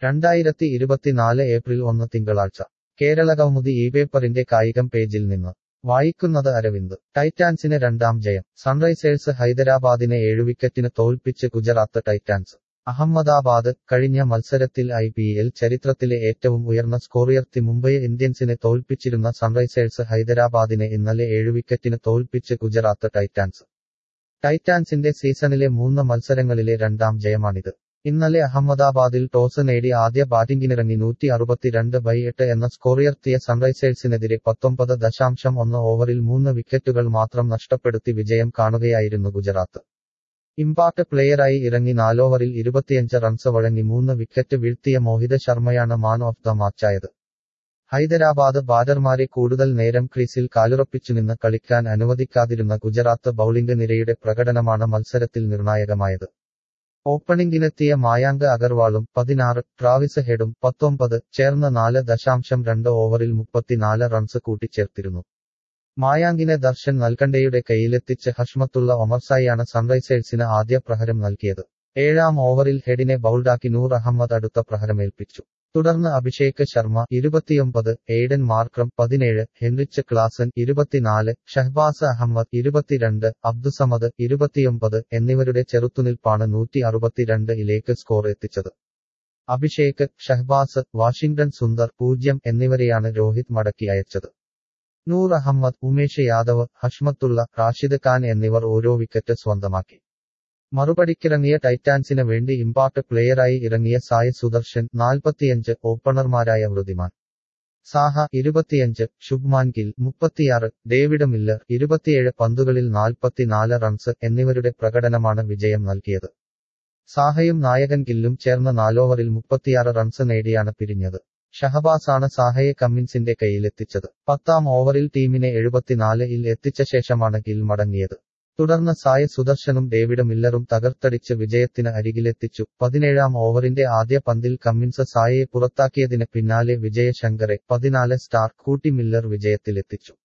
രണ്ടായിരത്തി ഇരുപത്തിനാല് ഏപ്രിൽ ഒന്ന് തിങ്കളാഴ്ച കേരളകൗമുദി ഈ പേപ്പറിന്റെ കായികം പേജിൽ നിന്ന് വായിക്കുന്നത് അരവിന്ദ് ടൈറ്റാൻസിന് രണ്ടാം ജയം സൺറൈസേഴ്സ് ഹൈദരാബാദിനെ ഏഴു വിക്കറ്റിന് തോൽപ്പിച്ച് ഗുജറാത്ത് ടൈറ്റാൻസ് അഹമ്മദാബാദ് കഴിഞ്ഞ മത്സരത്തിൽ ഐ പി എൽ ചരിത്രത്തിലെ ഏറ്റവും ഉയർന്ന സ്കോറുയർത്തി മുംബൈ ഇന്ത്യൻസിനെ തോൽപ്പിച്ചിരുന്ന സൺറൈസേഴ്സ് ഹൈദരാബാദിനെ ഇന്നലെ ഏഴു വിക്കറ്റിന് തോൽപ്പിച്ച് ഗുജറാത്ത് ടൈറ്റാൻസ് ടൈറ്റാൻസിന്റെ സീസണിലെ മൂന്ന് മത്സരങ്ങളിലെ രണ്ടാം ജയമാണിത് ഇന്നലെ അഹമ്മദാബാദിൽ ടോസ് നേടി ആദ്യ ബാറ്റിംഗിനിറങ്ങി നൂറ്റി അറുപത്തിരണ്ട് ബൈ എട്ട് എന്ന സ്കോറുയർത്തിയ സൺറൈസേഴ്സിനെതിരെ പത്തൊമ്പത് ദശാംശം ഒന്ന് ഓവറിൽ മൂന്ന് വിക്കറ്റുകൾ മാത്രം നഷ്ടപ്പെടുത്തി വിജയം കാണുകയായിരുന്നു ഗുജറാത്ത് ഇമ്പാക്ട് പ്ലെയറായി ഇറങ്ങി നാലോവറിൽ ഇരുപത്തിയഞ്ച് റൺസ് വഴങ്ങി മൂന്ന് വിക്കറ്റ് വീഴ്ത്തിയ മോഹിത് ശർമ്മയാണ് മാൻ ഓഫ് ദ മാച്ചായത് ഹൈദരാബാദ് ബാറ്റർമാരെ കൂടുതൽ നേരം ക്രീസിൽ കാലുറപ്പിച്ചുനിന്ന് കളിക്കാൻ അനുവദിക്കാതിരുന്ന ഗുജറാത്ത് ബൌളിംഗ് നിരയുടെ പ്രകടനമാണ് മത്സരത്തിൽ നിർണായകമായത് ഓപ്പണിംഗിനെത്തിയ മായാങ്ക് അഗർവാളും പതിനാറ് ട്രാവിസ് ഹെഡും പത്തൊമ്പത് ചേർന്ന് നാല് ദശാംശം രണ്ട് ഓവറിൽ മുപ്പത്തിനാല് റൺസ് കൂട്ടിച്ചേർത്തിരുന്നു മായാങ്കിനെ ദർശൻ നൽകണ്ടയുടെ കയ്യിലെത്തിച്ച് ഹഷ്മത്തുള്ള ഒമർസായിയാണ് സൺറൈസേഴ്സിന് ആദ്യ പ്രഹരം നൽകിയത് ഏഴാം ഓവറിൽ ഹെഡിനെ ബൗൾഡാക്കി നൂർ അഹമ്മദ് അടുത്ത പ്രഹരമേൽപ്പിച്ചു തുടർന്ന് അഭിഷേക് ശർമ്മ ഇരുപത്തിയൊമ്പത് എയ്ഡൻ മാർക്രം പതിനേഴ് ഹെൻറിച്ച് ക്ലാസൻ ഇരുപത്തിനാല് ഷഹ്ബാസ് അഹമ്മദ് ഇരുപത്തിരണ്ട് അബ്ദുസമദ് ഇരുപത്തിയൊമ്പത് എന്നിവരുടെ ചെറുത്തുനിൽപ്പാണ് നൂറ്റി അറുപത്തിരണ്ട് ഇലേക്ക് സ്കോർ എത്തിച്ചത് അഭിഷേക് ഷഹ്ബാസ് വാഷിംഗ്ടൺ സുന്ദർ പൂജ്യം എന്നിവരെയാണ് രോഹിത് മടക്കി അയച്ചത് നൂർ അഹമ്മദ് ഉമേഷ് യാദവ് ഹഷ്മത്തുള്ള റാഷിദ് ഖാൻ എന്നിവർ ഓരോ വിക്കറ്റ് സ്വന്തമാക്കി മറുപടിക്കിറങ്ങിയ ടൈറ്റാൻസിന് വേണ്ടി ഇമ്പാക്ട് പ്ലെയറായി ഇറങ്ങിയ സായ് സുദർശൻ നാൽപ്പത്തിയഞ്ച് ഓപ്പണർമാരായ വൃതിമാൻ സാഹ ഇരുപത്തിയഞ്ച് ശുഭ്മാൻ ഗിൽ മുപ്പത്തിയാറ് ഡേവിഡ് മില്ലർ ഇരുപത്തിയേഴ് പന്തുകളിൽ നാൽപ്പത്തിനാല് റൺസ് എന്നിവരുടെ പ്രകടനമാണ് വിജയം നൽകിയത് സാഹയും നായകൻ ഗില്ലും ചേർന്ന നാലോവറിൽ മുപ്പത്തിയാറ് റൺസ് നേടിയാണ് പിരിഞ്ഞത് ഷഹബാസാണ് സാഹയെ കമ്മിൻസിന്റെ കയ്യിലെത്തിച്ചത് പത്താം ഓവറിൽ ടീമിനെ എഴുപത്തിനാല് ഇൽ എത്തിച്ച ശേഷമാണ് ഗിൽ മടങ്ങിയത് തുടർന്ന് സായ സുദർശനും ഡേവിഡ് മില്ലറും തകർത്തടിച്ച് വിജയത്തിന് അരികിലെത്തിച്ചു പതിനേഴാം ഓവറിന്റെ ആദ്യ പന്തിൽ കമ്മിൻസ് സായയെ പുറത്താക്കിയതിന് പിന്നാലെ വിജയശങ്കറെ പതിനാല് സ്റ്റാർ കൂട്ടി മില്ലർ വിജയത്തിലെത്തിച്ചു